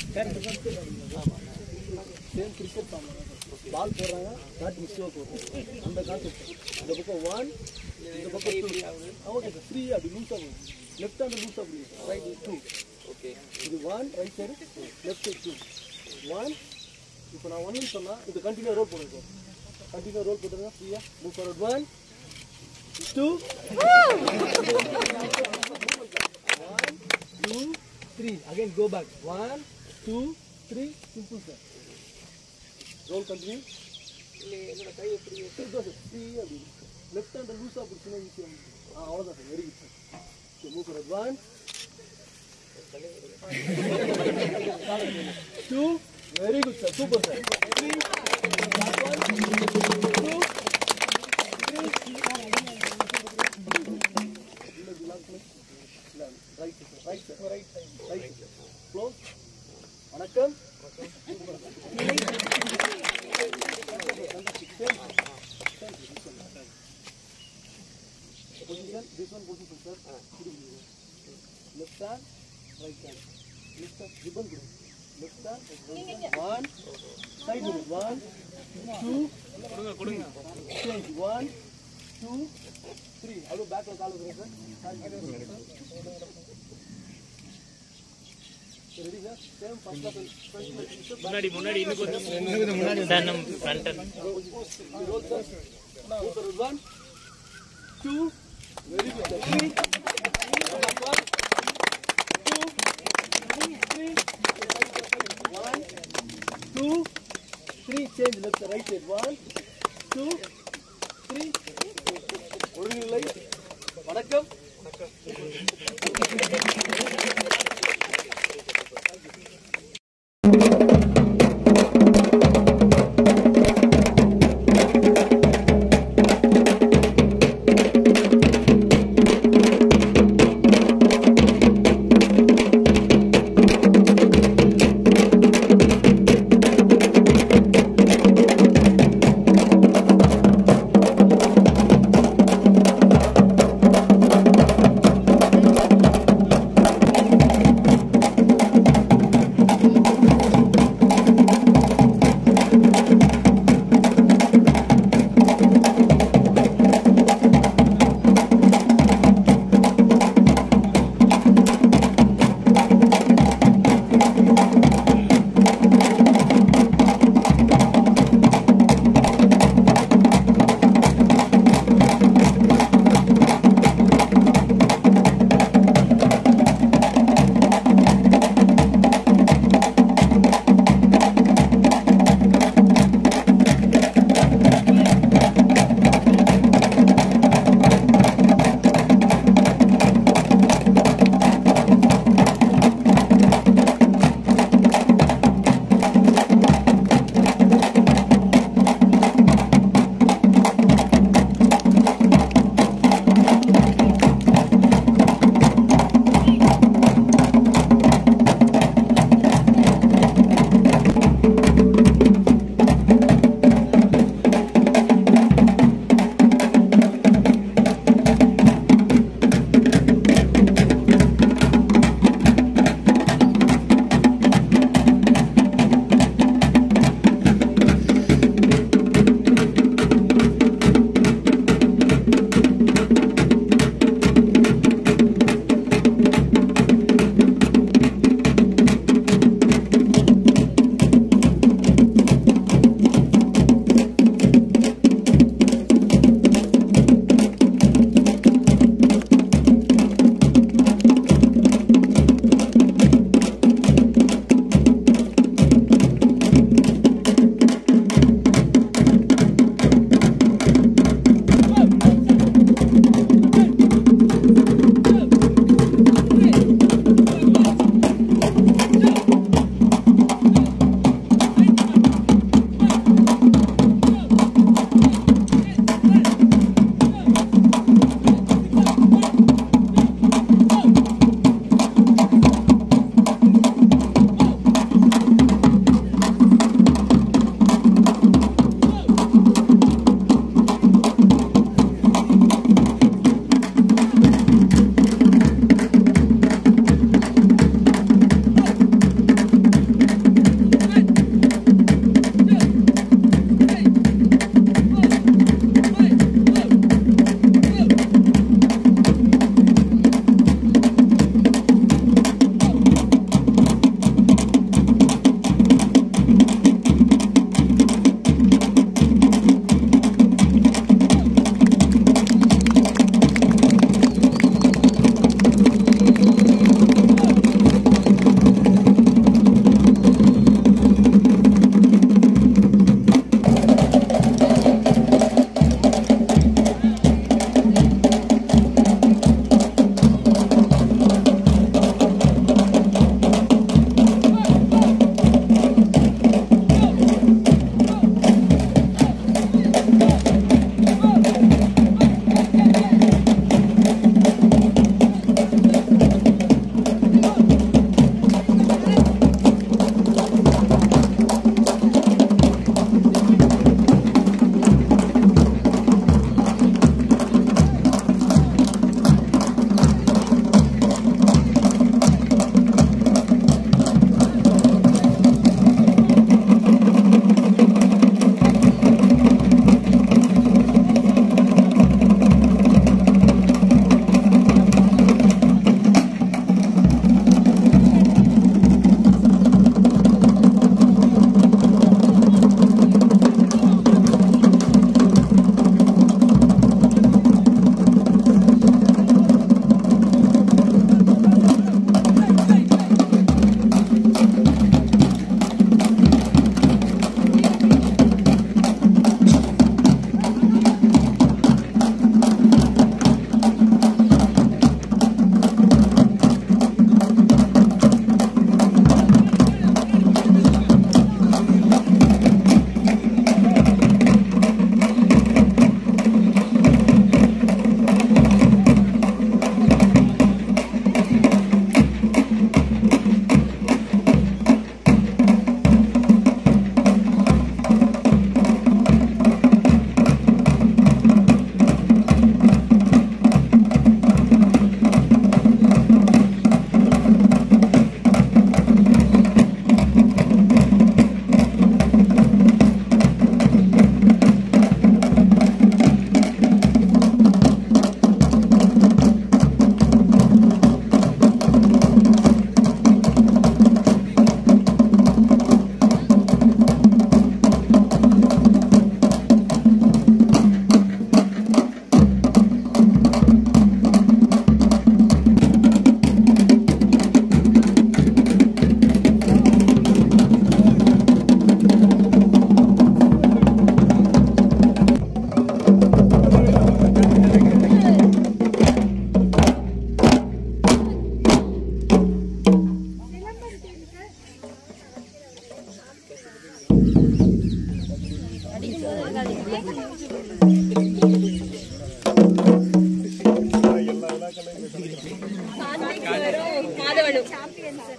Same cricket ball போடுறாங்க bad mistake வரும் அந்த கான்செப்ட் இந்த பக்கம் ஒன் இந்த பக்கம் டூ ஓகே சார் ஃப்ரீ அப்படி லூஸாக போகும் லெஃப்ட் ஹேண்ட் லூஸாக போகும் ரைட் டூ ஓகே இது one right side left side two one இப்போ நான் ஒன்னு சொன்னால் இது கண்டினியூ ரோல் போடுங்க சார் கண்டினியூ ரோல் போட்டுருங்க ஃப்ரீயாக move forward one two one two three again go back one two three simple sir roll continue என்னோட கை எப்படி ஃப்ரீ அப்படி லெஃப்ட் ஹேண்ட் லூஸாக பிடிச்சினா ஈஸியாக ஆ அவ்வளோதான் sir very good sir move forward one two. Very good, sir. Super, sir. Three. Back one. Two. Three. Right, sir. Right, sir. Right side. Right, sir. Close. வணக்கம் Position, this one position, sir. Left hand, right hand. Left hand, ribbon group. Left hand, right hand. One, side group. One, two, change. One, two, three. I'll go back and call over, sir. So, ready, sir? Same first class and front class. sir. முன்னாடி முன்னாடி இன்னும் கொஞ்சம் sir நம்ம front Roll, sir. Move forward. One, two, very good. sir. Three, one, two, three, one, two, three. Change left to right side. One, two, three. ஒழுங்கில்லை வணக்கம்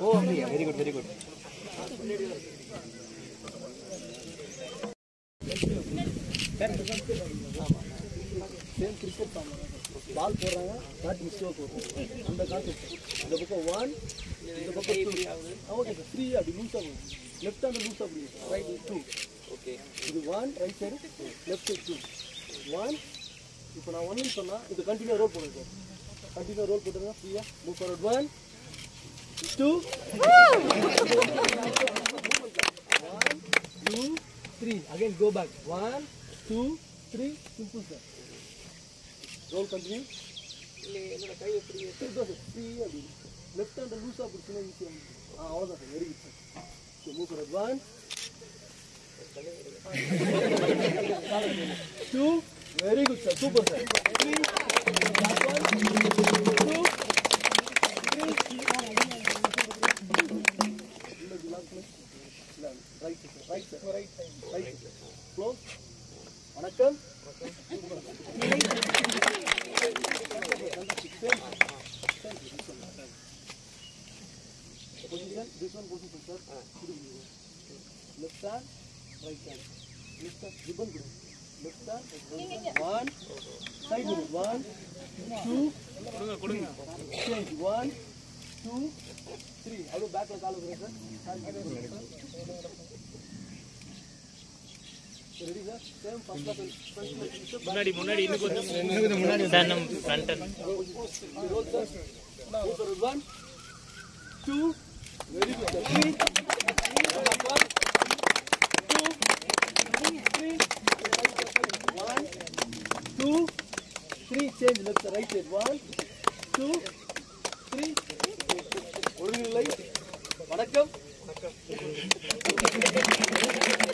ஓ அப்படியா very good very good same cricket ball போடுறாங்க bad mistake வரும் அந்த concept இந்த பக்கம் one இந்த பக்கம் டூ ஓகே சார் த்ரீ அப்படி லூஸாக போகும் லெஃப்ட் ஹேண்ட் லூஸாக அப்படி ரைட் டூ ஓகே இது one right side left side two one இப்போ நான் ஒன்னு சொன்னால் இது கண்டினியூ ரோல் போடுங்க சார் கண்டினியூ ரோல் போட்டுருங்க ஃப்ரீயாக move forward one two one two three again go back one two three simple sir roll continue இல்லை என்னோட கை எப்படி ஃப்ரீ அப்படி லெஃப்ட் ஹேண்ட் லூஸாக பிடிச்சினா ஈஸியாக ஆ அவ்வளோதான் sir very good sir okay move forward one two very good sir super sir three last one two three right sir right sir right right sir close வணக்கம் position this one position sir left hand right hand left hand ribbon group left hand right hand. one side movement one two three change one two three I go back like all over sir So, ready sir same first class and front class sir முன்னாடி முன்னாடி இன்னும் கொஞ்சம் sir நம்ம front roll sir move forward one two very good sir three one two three one two three change left to right side one two three ஒருங்கில்லை வணக்கம்